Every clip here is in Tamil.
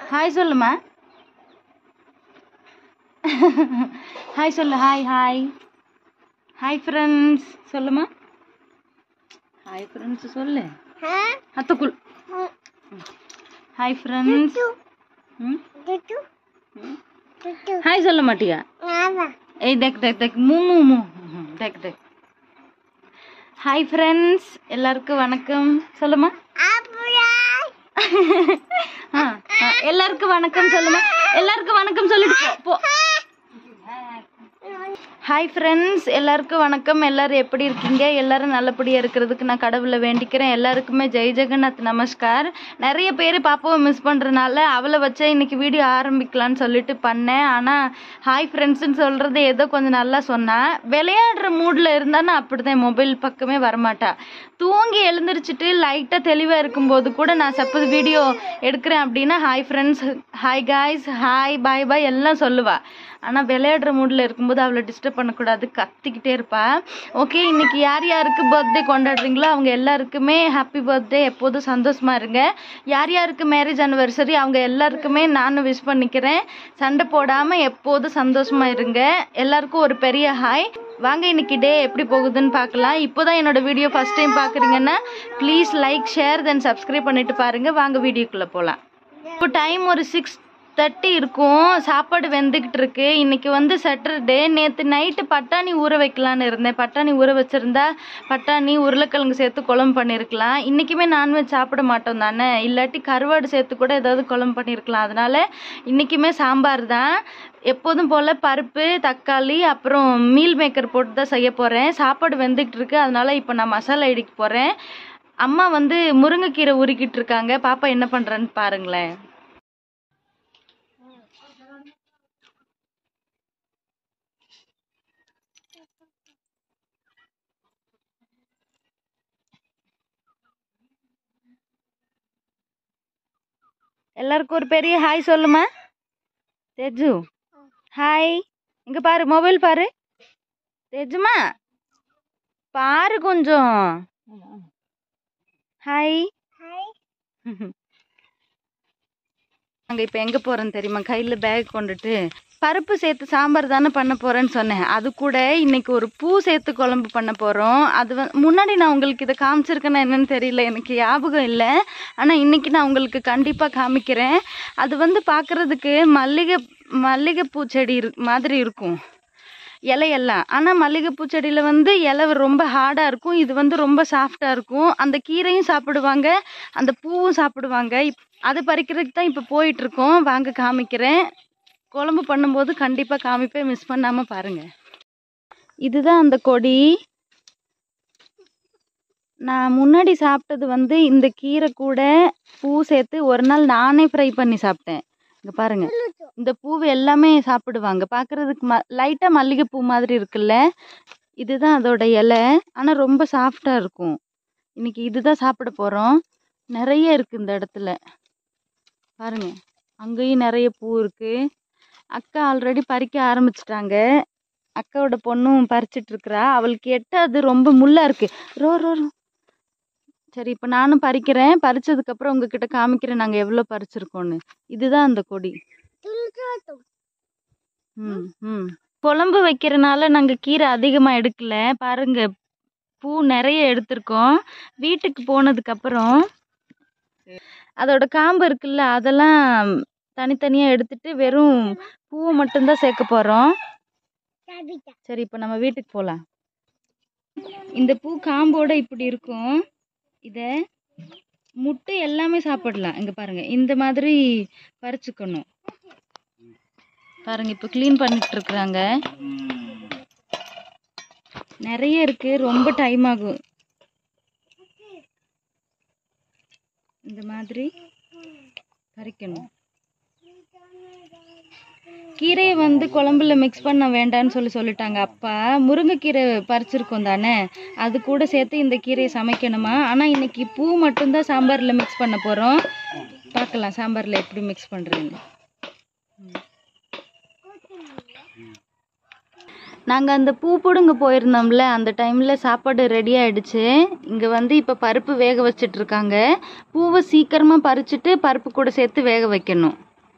ஹாய் சொல்லுமா ஹாய் சொல்லு ஹாய் ஹாய் ஹாய் ஃப்ரெண்ட்ஸ் சொல்லுமா ஹாய் ஃப்ரெண்ட்ஸ் சொல்லு ஹத்துக்குள் ஹாய் ஃப்ரெண்ட்ஸ் ம் ஹாய் சொல்ல மாட்டியா ஏய் தேக் தேக் தேக் மூ மூ மூ ம், தேக் தேக் ஹாய் ஃப்ரெண்ட்ஸ் எல்லாருக்கும் வணக்கம் சொல்லுமா ஆ, ஆ, எல்லாருக்கும் வணக்கம் சொல்லுமா எல்லாருக்கும் வணக்கம் சொல்லிட்டு போ போ ஹாய் ஃப்ரெண்ட்ஸ் எல்லாருக்கும் வணக்கம் எல்லாரும் எப்படி இருக்கீங்க எல்லாரும் நல்லபடியாக இருக்கிறதுக்கு நான் கடவுளை வேண்டிக்கிறேன் எல்லாருக்குமே ஜெய் ஜெகநாத் நமஸ்கார் நிறைய பேர் பாப்பாவை மிஸ் பண்ணுறனால அவளை வச்சே இன்னைக்கு வீடியோ ஆரம்பிக்கலான்னு சொல்லிட்டு பண்ணேன் ஆனால் ஹாய் ஃப்ரெண்ட்ஸ்னு சொல்கிறது ஏதோ கொஞ்சம் நல்லா சொன்னா விளையாடுற மூடில் இருந்தானா அப்படிதான் மொபைல் பக்கமே வரமாட்டா தூங்கி எழுந்திரிச்சிட்டு லைட்டாக தெளிவாக இருக்கும்போது கூட நான் சப்போஸ் வீடியோ எடுக்கிறேன் அப்படின்னா hi friends hi guys hi bye bye எல்லாம் சொல்லுவா ஆனால் விளையாடுற மூடில் இருக்கும்போது அவளை டிஸ்டர்ப் பண்ணக்கூடாது கத்திக்கிட்டே இருப்பா ஓகே இன்னைக்கு யார் யாருக்கு பர்த்டே கொண்டாடுறீங்களோ அவங்க எல்லாருக்குமே ஹாப்பி பர்த்டே எப்போதும் சந்தோஷமா இருங்க யார் யாருக்கு மேரேஜ் அனிவர்சரி அவங்க எல்லாருக்குமே நானும் விஷ் பண்ணிக்கிறேன் சண்டை போடாமல் எப்போதும் சந்தோஷமா இருங்க எல்லாருக்கும் ஒரு பெரிய ஹாய் வாங்க இன்னைக்கு டே எப்படி போகுதுன்னு பார்க்கலாம் இப்போதான் என்னோட வீடியோ ஃபர்ஸ்ட் டைம் பார்க்குறீங்கன்னா please like share then subscribe பண்ணிட்டு பாருங்க வாங்க வீடியோக்குள்ளே போகலாம் இப்போ டைம் ஒரு சிக்ஸ் தேர்ட்டி இருக்கும் சாப்பாடு வெந்துக்கிட்டு இருக்கு இன்னைக்கு வந்து சாட்டர்டே நேற்று நைட்டு பட்டாணி ஊற வைக்கலான்னு இருந்தேன் பட்டாணி ஊற வச்சிருந்தா பட்டாணி உருளைக்கிழங்கு சேர்த்து குழம்பு பண்ணியிருக்கலாம் இன்றைக்குமே நான்வெஜ் சாப்பிட மாட்டோம் தானே இல்லாட்டி கருவாடு சேர்த்து கூட ஏதாவது குழம்பு பண்ணியிருக்கலாம் அதனால இன்றைக்குமே சாம்பார் தான் எப்போதும் போல் பருப்பு தக்காளி அப்புறம் மீல் மேக்கர் போட்டு தான் செய்ய போகிறேன் சாப்பாடு வெந்துக்கிட்டு இருக்கு அதனால இப்போ நான் மசாலா இடிக்க போகிறேன் அம்மா வந்து முருங்கைக்கீரை உருக்கிட்டு இருக்காங்க பாப்பா என்ன பண்ணுறேன்னு பாருங்களேன் எல்லாருக்கும் ஒரு பெரிய ஹாய் சொல்லுமா தேஜு ஹாய் இங்க பாரு மொபைல் பாரு தேஜுமா பாரு கொஞ்சம் ஹாய் நாங்கள் இப்போ எங்கே போகிறோன்னு தெரியுமா கையில் பேக் கொண்டுட்டு பருப்பு சேர்த்து சாம்பார் தானே பண்ண போகிறேன்னு சொன்னேன் அது கூட இன்னைக்கு ஒரு பூ சேர்த்து குழம்பு பண்ண போகிறோம் அது வந்து முன்னாடி நான் உங்களுக்கு இதை காமிச்சிருக்கேன்னா என்னன்னு தெரியல எனக்கு ஞாபகம் இல்லை ஆனால் இன்னைக்கு நான் உங்களுக்கு கண்டிப்பாக காமிக்கிறேன் அது வந்து பார்க்குறதுக்கு மல்லிகை மல்லிகைப்பூ செடி இரு மாதிரி இருக்கும் இலையெல்லாம் ஆனால் மல்லிகைப்பூ செடியில் வந்து இலை ரொம்ப ஹார்டாக இருக்கும் இது வந்து ரொம்ப சாஃப்டாக இருக்கும் அந்த கீரையும் சாப்பிடுவாங்க அந்த பூவும் சாப்பிடுவாங்க இப் அதை பறிக்கிறதுக்கு தான் இப்போ போயிட்டுருக்கோம் வாங்க காமிக்கிறேன் குழம்பு பண்ணும்போது கண்டிப்பாக காமிப்பேன் மிஸ் பண்ணாமல் பாருங்கள் இதுதான் அந்த கொடி நான் முன்னாடி சாப்பிட்டது வந்து இந்த கீரை கூட பூ சேர்த்து ஒரு நாள் நானே ஃப்ரை பண்ணி சாப்பிட்டேன் இங்கே பாருங்க இந்த பூவு எல்லாமே சாப்பிடுவாங்க பார்க்குறதுக்கு ம லைட்டாக மல்லிகைப்பூ மாதிரி இருக்குல்ல இதுதான் அதோட இலை ஆனால் ரொம்ப சாஃப்டாக இருக்கும் இன்னைக்கு இதுதான் சாப்பிட போகிறோம் நிறைய இருக்குது இந்த இடத்துல பாருங்க அங்கேயும் நிறைய பூ இருக்குது அக்கா ஆல்ரெடி பறிக்க ஆரம்பிச்சிட்டாங்க அக்காவோட பொண்ணும் பறிச்சிட்டு இருக்கிறா அவளுக்கு எட்டாது ரொம்ப முள்ளா இருக்கு ரோ ரோ ரோ சரி இப்போ நானும் பறிக்கிறேன் பறிச்சதுக்கப்புறம் உங்ககிட்ட காமிக்கிறேன் நாங்கள் எவ்வளோ பறிச்சிருக்கோன்னு இதுதான் அந்த கொடி ம் ம் குழம்பு வைக்கிறனால நாங்கள் கீரை அதிகமாக எடுக்கல பாருங்க பூ நிறைய எடுத்திருக்கோம் வீட்டுக்கு போனதுக்கப்புறம் அதோட காம்பு இருக்குல்ல அதெல்லாம் தனித்தனியாக எடுத்துட்டு வெறும் பூவை மட்டும்தான் சேர்க்க போகிறோம் சரி இப்போ நம்ம வீட்டுக்கு போகலாம் இந்த பூ காம்போட இப்படி இருக்கும் இதை முட்டை எல்லாமே சாப்பிடலாம் இங்கே பாருங்க இந்த மாதிரி பறிச்சுக்கணும் பாருங்க இப்போ க்ளீன் பண்ணிட்டு இருக்கிறாங்க நிறைய இருக்கு ரொம்ப டைம் ஆகும் இந்த மாதிரி பறிக்கணும் கீரையை வந்து குழம்புல மிக்ஸ் பண்ண வேண்டாம்னு சொல்லி சொல்லிட்டாங்க அப்பா முருங்கைக்கீரை பறிச்சிருக்கோம் தானே அது கூட சேர்த்து இந்த கீரையை சமைக்கணுமா ஆனால் இன்னைக்கு பூ மட்டும்தான் சாம்பாரில் மிக்ஸ் பண்ண போகிறோம் பார்க்கலாம் சாம்பாரில் எப்படி மிக்ஸ் பண்ணுறீங்க நாங்கள் அந்த பூ பிடுங்க போயிருந்தோம்ல அந்த டைமில் சாப்பாடு ரெடி ஆயிடுச்சு இங்கே வந்து இப்போ பருப்பு வேக வச்சிட்டு இருக்காங்க பூவை சீக்கிரமாக பறிச்சுட்டு பருப்பு கூட சேர்த்து வேக வைக்கணும்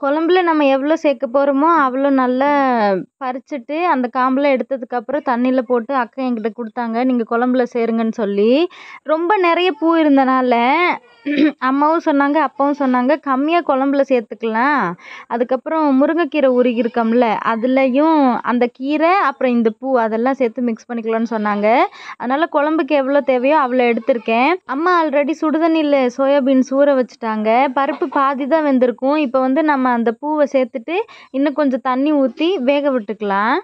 குழம்புல நம்ம எவ்வளோ சேர்க்க போகிறோமோ அவ்வளோ நல்லா பறிச்சுட்டு அந்த காம்பெலாம் எடுத்ததுக்கப்புறம் தண்ணியில் போட்டு அக்கா என்கிட்ட கொடுத்தாங்க நீங்கள் குழம்புல சேருங்கன்னு சொல்லி ரொம்ப நிறைய பூ இருந்தனால அம்மாவும் சொன்னாங்க அப்பாவும் சொன்னாங்க கம்மியாக குழம்புல சேர்த்துக்கலாம் அதுக்கப்புறம் முருங்கைக்கீரை உருகி இருக்கோம்ல அதுலேயும் அந்த கீரை அப்புறம் இந்த பூ அதெல்லாம் சேர்த்து மிக்ஸ் பண்ணிக்கலாம்னு சொன்னாங்க அதனால் குழம்புக்கு எவ்வளோ தேவையோ அவ்வளோ எடுத்திருக்கேன் அம்மா ஆல்ரெடி சுடுதண்ணியில் சோயாபீன்ஸ் ஊற வச்சுட்டாங்க பருப்பு பாதி தான் வெந்திருக்கும் இப்போ வந்து நம்ம அந்த பூவை சேர்த்துட்டு இன்னும் கொஞ்சம் தண்ணி ஊற்றி வேக விட்டுக்கலாம்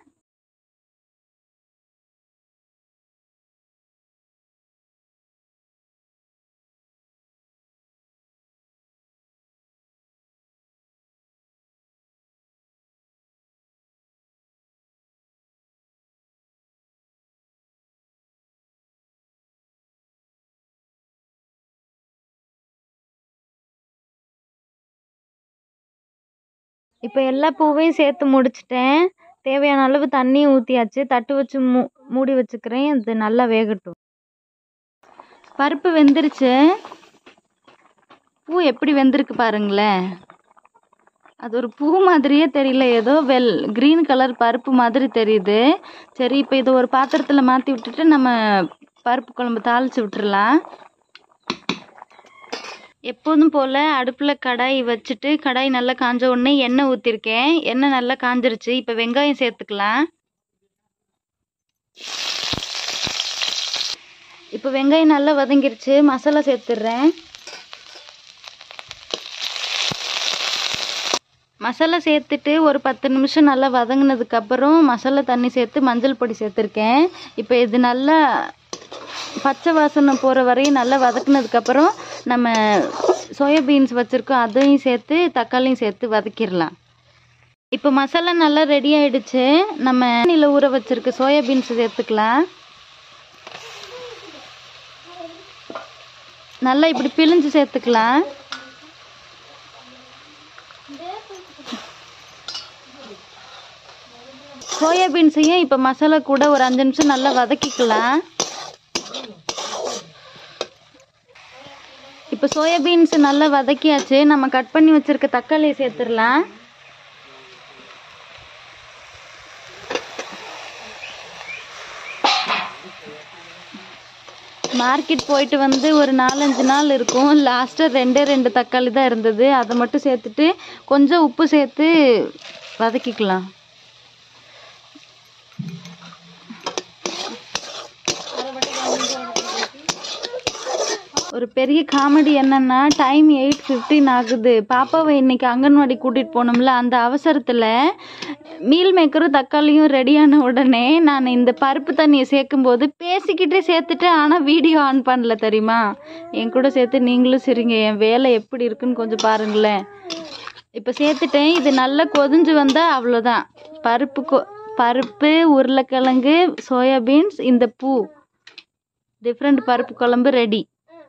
இப்போ எல்லா பூவையும் சேர்த்து முடிச்சிட்டேன் தேவையான அளவு தண்ணியும் ஊற்றியாச்சு தட்டு வச்சு மூ மூடி வச்சுக்கிறேன் இது நல்லா வேகட்டும் பருப்பு வெந்துருச்சு பூ எப்படி வெந்திருக்கு பாருங்களேன் அது ஒரு பூ மாதிரியே தெரியல ஏதோ வெல் க்ரீன் கலர் பருப்பு மாதிரி தெரியுது சரி இப்போ இதை ஒரு பாத்திரத்தில் மாற்றி விட்டுட்டு நம்ம பருப்பு குழம்பு தாளித்து விட்டுறலாம் எப்போதும் போல் அடுப்பில் கடாய் வச்சுட்டு கடாய் நல்லா காஞ்ச உடனே எண்ணெய் ஊற்றிருக்கேன் எண்ணெய் நல்லா காஞ்சிருச்சு இப்போ வெங்காயம் சேர்த்துக்கலாம் இப்போ வெங்காயம் நல்லா வதங்கிருச்சு மசாலா சேர்த்துடுறேன் மசாலா சேர்த்துட்டு ஒரு பத்து நிமிஷம் நல்லா வதங்கினதுக்கப்புறம் மசாலா தண்ணி சேர்த்து மஞ்சள் பொடி சேர்த்துருக்கேன் இப்போ இது நல்லா பச்சை வாசனை போகிற வரையும் நல்லா வதக்குனதுக்கப்புறம் நம்ம சோயா பீன்ஸ் வச்சுருக்கோம் அதையும் சேர்த்து தக்காளியும் சேர்த்து வதக்கிடலாம் இப்போ மசாலா நல்லா ரெடி ஆயிடுச்சு நம்ம தண்ணியில் ஊற வச்சுருக்க சோயா பீன்ஸ் சேர்த்துக்கலாம் நல்லா இப்படி பிழிஞ்சு சேர்த்துக்கலாம் சோயா பீன்ஸையும் இப்போ மசாலா கூட ஒரு அஞ்சு நிமிஷம் நல்லா வதக்கிக்கலாம் இப்போ சோயா பீன்ஸ் நல்லா வதக்கியாச்சு நம்ம கட் பண்ணி வச்சிருக்க தக்காளியை சேர்த்துடலாம் மார்க்கெட் போயிட்டு வந்து ஒரு நாலஞ்சு நாள் இருக்கும் லாஸ்ட்டாக ரெண்டே ரெண்டு தக்காளி தான் இருந்தது அதை மட்டும் சேர்த்துட்டு கொஞ்சம் உப்பு சேர்த்து வதக்கிக்கலாம் ஒரு பெரிய காமெடி என்னன்னா டைம் எயிட் ஃபிஃப்டீன் ஆகுது பாப்பாவை இன்னைக்கு அங்கன்வாடி கூட்டிகிட்டு போனோம்ல அந்த அவசரத்தில் மீல் மேக்கரும் தக்காளியும் ரெடியான உடனே நான் இந்த பருப்பு தண்ணியை சேர்க்கும்போது பேசிக்கிட்டே சேர்த்துட்டேன் ஆனால் வீடியோ ஆன் பண்ணல தெரியுமா என் கூட சேர்த்து நீங்களும் சரிங்க என் வேலை எப்படி இருக்குன்னு கொஞ்சம் பாருங்களேன் இப்போ சேர்த்துட்டேன் இது நல்லா கொதிஞ்சு வந்தால் அவ்வளோதான் பருப்பு கொ பருப்பு உருளைக்கிழங்கு சோயாபீன்ஸ் இந்த பூ டிஃப்ரெண்ட் பருப்பு குழம்பு ரெடி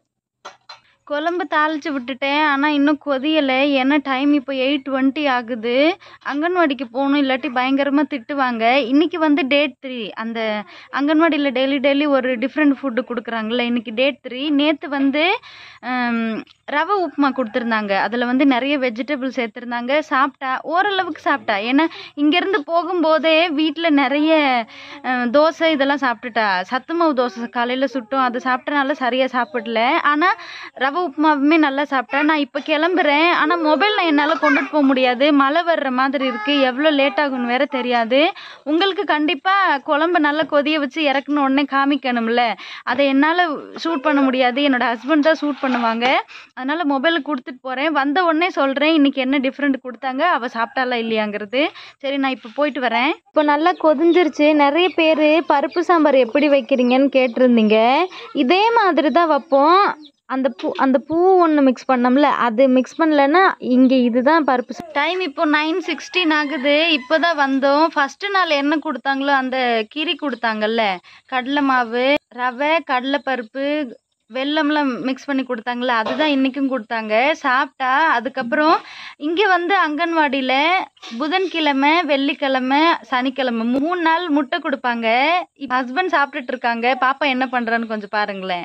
குழம்பு தாளித்து விட்டுட்டேன் ஆனால் இன்னும் கொதியலை ஏன்னா டைம் இப்போ எயிட் டுவெண்ட்டி ஆகுது அங்கன்வாடிக்கு போகணும் இல்லாட்டி பயங்கரமாக திட்டுவாங்க இன்றைக்கி வந்து டேட் த்ரீ அந்த அங்கன்வாடியில் டெய்லி டெய்லி ஒரு டிஃப்ரெண்ட் ஃபுட்டு கொடுக்குறாங்கல்ல இன்றைக்கி டேட் த்ரீ நேற்று வந்து ஹம், ரவை உப்புமா கொடுத்துருந்தாங்க அதில் வந்து நிறைய வெஜிடபிள் சேர்த்துருந்தாங்க சாப்பிட்டா ஓரளவுக்கு சாப்பிட்டா ஏன்னா இங்கேருந்து போகும்போதே வீட்டில் நிறைய அஹ், தோசை இதெல்லாம் சாப்பிட்டுட்டா சத்து மாவு தோசை காலையில் சுட்டோம் அது சாப்பிட்டனால சரியாக சாப்பிடல ஆனால் ரவை உப்புமாவுமே நல்லா சாப்பிட்டா நான் இப்போ கிளம்புறேன் ஆனால் மொபைல் என்னால் கொண்டுட்டு போக முடியாது மழை வர்ற மாதிரி இருக்குது எவ்வளோ லேட் ஆகும்னு வேற தெரியாது உங்களுக்கு கண்டிப்பாக குழம்பு நல்லா கொதிய வச்சு இறக்குன உடனே காமிக்கணும்ல அதை என்னால் ஷூட் பண்ண முடியாது என்னோட ஹஸ்பண்ட் தான் ஷூட் பண்ணுவாங்க அதனால் மொபைலுக்கு கொடுத்துட்டு போகிறேன் வந்த உடனே சொல்கிறேன் இன்றைக்கி என்ன டிஃப்ரெண்ட் கொடுத்தாங்க அவள் சாப்பிட்டாலா இல்லையாங்கிறது சரி நான் இப்போ போயிட்டு வரேன் இப்போ நல்லா கொதிஞ்சிருச்சு நிறைய பேர் பருப்பு சாம்பார் எப்படி வைக்கிறீங்கன்னு கேட்டிருந்தீங்க இதே மாதிரி தான் வைப்போம் அந்த பூ அந்த பூ ஒன்று மிக்ஸ் பண்ணோம்ல அது மிக்ஸ் பண்ணலன்னா இங்கே இதுதான் பருப்பு டைம் இப்போ நைன் சிக்ஸ்டீன் ஆகுது இப்போ தான் வந்தோம் ஃபஸ்ட்டு நாள் என்ன கொடுத்தாங்களோ அந்த கீரி கொடுத்தாங்கல்ல கடலை மாவு ரவை கடலைப்பருப்பு வெல்லம்லாம் மிக்ஸ் பண்ணி கொடுத்தாங்களே அதுதான் இன்றைக்கும் கொடுத்தாங்க சாப்பிட்டா அதுக்கப்புறம் இங்கே வந்து அங்கன்வாடியில் புதன்கிழமை வெள்ளிக்கிழமை சனிக்கிழமை மூணு நாள் முட்டை கொடுப்பாங்க இப்போ ஹஸ்பண்ட் சாப்பிட்டுட்டு இருக்காங்க பாப்பா என்ன பண்ணுறான்னு கொஞ்சம் பாருங்களேன்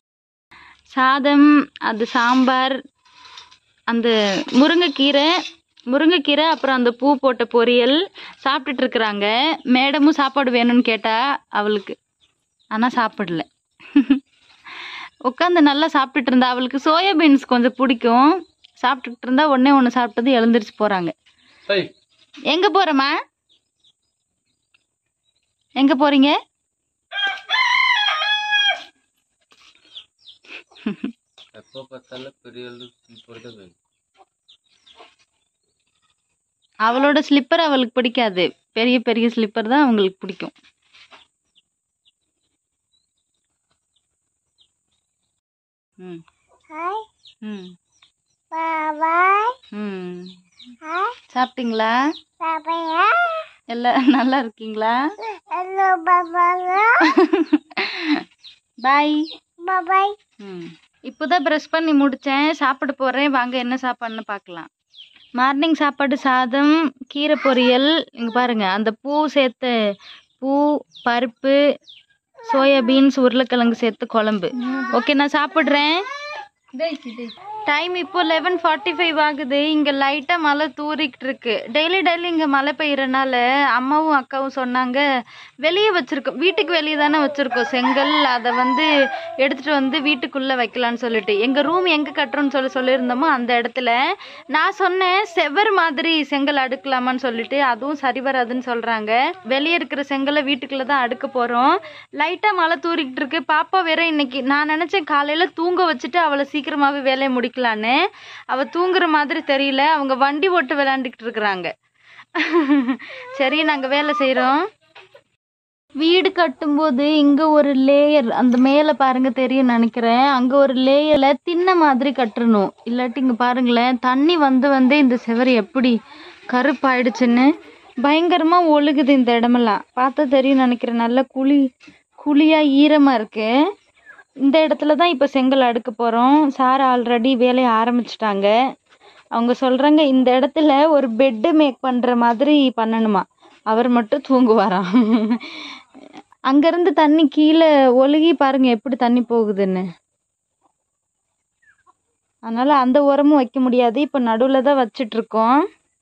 சாதம் அது சாம்பார் அந்த முருங்கைக்கீரை முருங்கைக்கீரை அப்புறம் அந்த பூ போட்ட பொரியல் சாப்பிட்டுட்டு இருக்கிறாங்க மேடமும் சாப்பாடு வேணும்னு கேட்டா அவளுக்கு ஆனால் சாப்பிடல உட்காந்து நல்லா சாப்பிட்டுட்டு இருந்தா அவளுக்கு சோயா பீன்ஸ் கொஞ்சம் பிடிக்கும் சாப்பிட்டுட்டு இருந்தா ஒண்ணே ஒன்று சாப்பிட்டது எழுந்திரிச்சு போகிறாங்க ஏய் எங்கே போகிறம்மா எங்கே போகிறீங்க எப்போ பார்த்தாலும் பெரிய ஸ்லீப்பர் தான் வேணும் அவளோட ஸ்லிப்பர் அவளுக்கு பிடிக்காது பெரிய பெரிய ஸ்லிப்பர் தான் அவங்களுக்கு பிடிக்கும் ம் ம் ம் சாப்பிட்டீங்களா எல்லாம் நல்லா இருக்கீங்களா பாய் ம் இப்போதான் ப்ரஷ் பண்ணி முடித்தேன் சாப்பிட போகிறேன் வாங்க என்ன சாப்பாடுன்னு பார்க்கலாம் மார்னிங் சாப்பாடு சாதம் கீரை பொரியல் இங்கே பாருங்க அந்த பூ சேர்த்த பூ பருப்பு சோயா பீன்ஸ் உருளைக்கிழங்கு சேர்த்து குழம்பு ஓகே நான் சாப்பிட்றேன் டைம் இப்போ லெவன் ஃபார்ட்டி ஃபைவ் ஆகுது இங்கே லைட்டாக மழை தூறிக்கிட்டு இருக்கு டெய்லி டெய்லி இங்கே மழை பெய்யறனால அம்மாவும் அக்காவும் சொன்னாங்க வெளியே வச்சுருக்கோம் வீட்டுக்கு வெளியே தானே வச்சுருக்கோம் செங்கல் அதை வந்து எடுத்துகிட்டு வந்து வீட்டுக்குள்ளே வைக்கலான்னு சொல்லிட்டு எங்கள் ரூம் எங்கே கட்டுறோன்னு சொல்லி சொல்லியிருந்தோமோ அந்த இடத்துல நான் சொன்னேன் செவர் மாதிரி செங்கல் அடுக்கலாமான்னு சொல்லிட்டு அதுவும் சரி வராதுன்னு சொல்கிறாங்க வெளியே இருக்கிற செங்கலை வீட்டுக்குள்ளே தான் அடுக்க போகிறோம் லைட்டாக மழை தூறிக்கிட்டு இருக்கு பாப்பா வேற இன்னைக்கு நான் நினச்சேன் காலையில் தூங்க வச்சுட்டு அவளை சீக்கிரமாகவே வேலையை முடிக்கலான்னு அவள் தூங்குற மாதிரி தெரியல அவங்க வண்டி ஓட்டு விளையாண்டுக்கிட்டு இருக்கிறாங்க சரி நாங்கள் வேலை செய்கிறோம் வீடு கட்டும்போது இங்க ஒரு லேயர் அந்த மேல பாருங்க தெரியும் நினைக்கிறேன் அங்க ஒரு லேயர்ல தின்ன மாதிரி கட்டணும் இல்லாட்டி இங்க பாருங்களேன் தண்ணி வந்து வந்து இந்த செவரு எப்படி கருப்பாயிடுச்சுன்னு பயங்கரமா ஒழுகுது இந்த இடமெல்லாம் பார்த்தா தெரியும் நினைக்கிறேன் நல்ல குழி குழியா ஈரமா இருக்கு இந்த இடத்துல தான் இப்போ செங்கல் அடுக்க போறோம் சார் ஆல்ரெடி வேலையை ஆரம்பிச்சிட்டாங்க அவங்க சொல்றாங்க இந்த இடத்துல ஒரு பெட்டு மேக் பண்ற மாதிரி பண்ணணுமா அவர் மட்டும் தூங்குவாராம் அங்கிருந்து தண்ணி கீழே ஒழுகி பாருங்க எப்படி தண்ணி போகுதுன்னு அதனால அந்த உரமும் வைக்க முடியாது இப்போ நடுவில் தான் வச்சிட்டு இருக்கோம்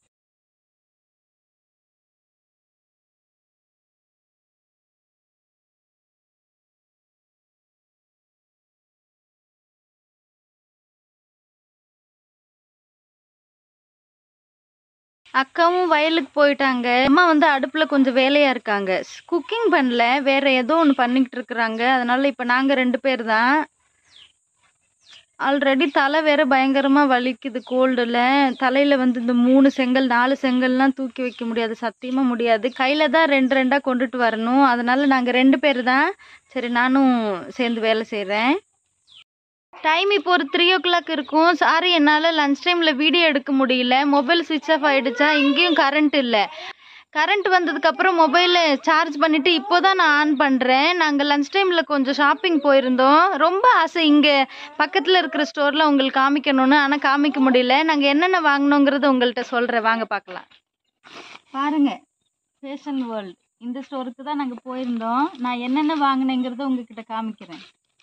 அக்காவும் வயலுக்கு போயிட்டாங்க அம்மா வந்து அடுப்புல கொஞ்சம் வேலையா இருக்காங்க குக்கிங் பண்ணல வேற ஏதோ ஒன்று பண்ணிக்கிட்டு இருக்கிறாங்க அதனால இப்போ நாங்க ரெண்டு பேர் தான் ஆல்ரெடி தலை வேற பயங்கரமா வலிக்குது கோல்டுல தலையில வந்து இந்த மூணு செங்கல் நாலு செங்கல்லாம் தூக்கி வைக்க முடியாது சத்தியமா முடியாது கையில தான் ரெண்டு ரெண்டா கொண்டுட்டு வரணும் அதனால நாங்க ரெண்டு பேர் தான் சரி நானும் சேர்ந்து வேலை செய்றேன் டைம் இப்போ ஒரு த்ரீ ஓ கிளாக் இருக்கும் சாரி என்னால் லஞ்ச் டைமில் வீடியோ எடுக்க முடியல மொபைல் சுவிட்ச் ஆஃப் ஆகிடுச்சா இங்கேயும் கரண்ட் இல்லை கரண்ட் வந்ததுக்கப்புறம் மொபைலை சார்ஜ் பண்ணிவிட்டு இப்போ தான் நான் ஆன் பண்ணுறேன் நாங்கள் லஞ்ச் டைமில் கொஞ்சம் ஷாப்பிங் போயிருந்தோம் ரொம்ப ஆசை இங்கே பக்கத்தில் இருக்கிற ஸ்டோரில் உங்களுக்கு காமிக்கணும்னு ஆனால் காமிக்க முடியல நாங்கள் என்னென்ன வாங்கினோங்கிறத உங்கள்கிட்ட சொல்கிறேன் வாங்க பார்க்கலாம் பாருங்க ஃபேஷன் வேர்ல்ட் இந்த ஸ்டோருக்கு தான் நாங்கள் போயிருந்தோம் நான் என்னென்ன வாங்கினேங்கிறத உங்ககிட்ட காமிக்கிறேன்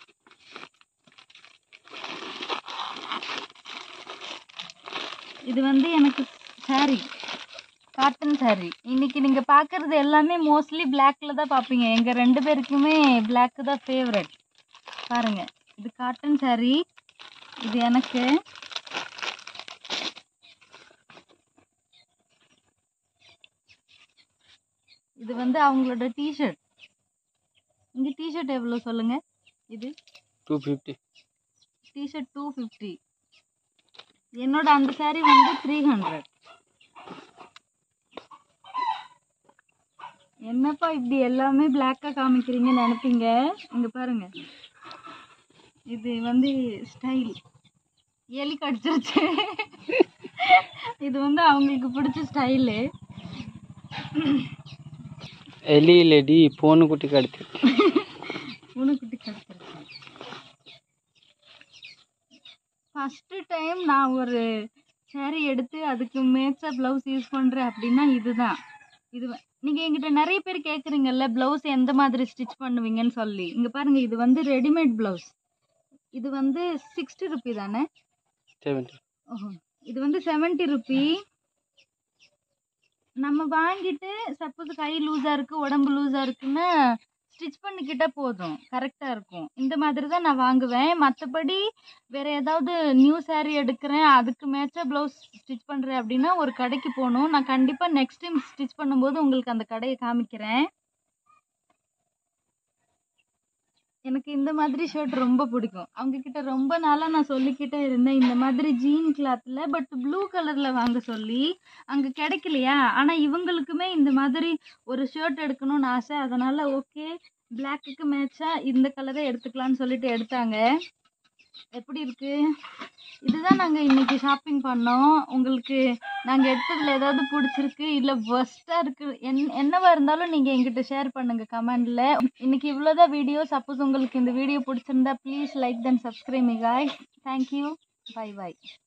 இது வந்து எனக்கு saree காட்டன் saree இன்னைக்கு நீங்க பார்க்கறது எல்லாமே மோஸ்ட்லி பிளாக்ல தான் பார்ப்பீங்க எங்க ரெண்டு பேருக்குமே Black தான் ஃபேவரட் பாருங்க இது காட்டன் saree இது எனக்கு இது வந்து அவங்களோட டிஷர்ட் இங்க டிஷர்ட் எவ்வளோ சொல்லுங்க இது two fifty t-shirt two fifty என்னோட அந்த saree வந்து த்ரீ ஹண்ட்ரட் என்னப்பா இப்படி எல்லாமே பிளாக்கா காமிக்கிறீங்கன்னு நினைப்பீங்க இங்க பாருங்க இது வந்து ஸ்டைல் எலி கடிச்சிருச்சு இது வந்து அவங்களுக்கு பிடிச்ச ஸ்டைலு எலி இல்லடி பூனை குட்டி கடுத்து பூனைக்குட்டி கடிச்சிருச்சு ஃபஸ்ட்டு டைம் நான் ஒரு saree எடுத்து அதுக்கு மேட்சா ப்ளவுஸ் யூஸ் பண்ணுறேன் அப்படின்னா இதுதான் இது வ- நீங்க என்கிட்ட நிறைய பேர் கேட்குறீங்கல்ல ப்ளவுஸ் எந்த மாதிரி ஸ்டிச் பண்ணுவீங்கன்னு சொல்லி இங்க பாருங்க இது வந்து ரெடிமேட் ப்ளவுஸ் இது வந்து சிக்ஸ்டி ருபி தானே செவன்டி ஓஹோ இது வந்து செவன்ட்டி ருபி நம்ம வாங்கிட்டு சப்போஸ் கை லூஸாக இருக்குது உடம்பு லூஸாக இருக்குன்னு ஸ்டிச் பண்ணிக்கிட்டால் போதும் கரெக்டாக இருக்கும் இந்த மாதிரி தான் நான் வாங்குவேன் மற்றபடி வேறு ஏதாவது நியூ saree எடுக்கிறேன் அதுக்கு மேட்சாக ப்ளவுஸ் ஸ்டிச் பண்ணுறேன் அப்படின்னா ஒரு கடைக்கு போகணும் நான் கண்டிப்பாக நெக்ஸ்ட் டைம் ஸ்டிச் பண்ணும்போது உங்களுக்கு அந்த கடையை காமிக்கிறேன் எனக்கு இந்த மாதிரி ஷர்ட் ரொம்ப பிடிக்கும் அவங்க கிட்ட ரொம்ப நாளாக நான் சொல்லிக்கிட்டே இருந்தேன் இந்த மாதிரி ஜீன் கிளாத்தில் பட் ப்ளூ கலரில் வாங்க சொல்லி அங்கே கிடைக்கலையா ஆனால் இவங்களுக்குமே இந்த மாதிரி ஒரு ஷர்ட் எடுக்கணும்னு ஆசை அதனால் ஓகே பிளாக்குக்கு மேட்சாக இந்த கலரை எடுத்துக்கலாம்னு சொல்லிட்டு எடுத்தாங்க எப்படி இருக்கு இதுதான் நாங்கள் இன்னைக்கு ஷாப்பிங் பண்ணோம் உங்களுக்கு நாங்கள் எடுத்ததில் ஏதாவது பிடிச்சிருக்கு இல்லை ஒஸ்ட்டாக இருக்கு என் என்னவா இருந்தாலும் நீங்கள் எங்கிட்ட ஷேர் பண்ணுங்கள் கமெண்டில் இன்னைக்கு இவ்வளோதான் வீடியோ சப்போஸ் உங்களுக்கு இந்த வீடியோ பிடிச்சிருந்தா please like then subscribe me guys thank you bye by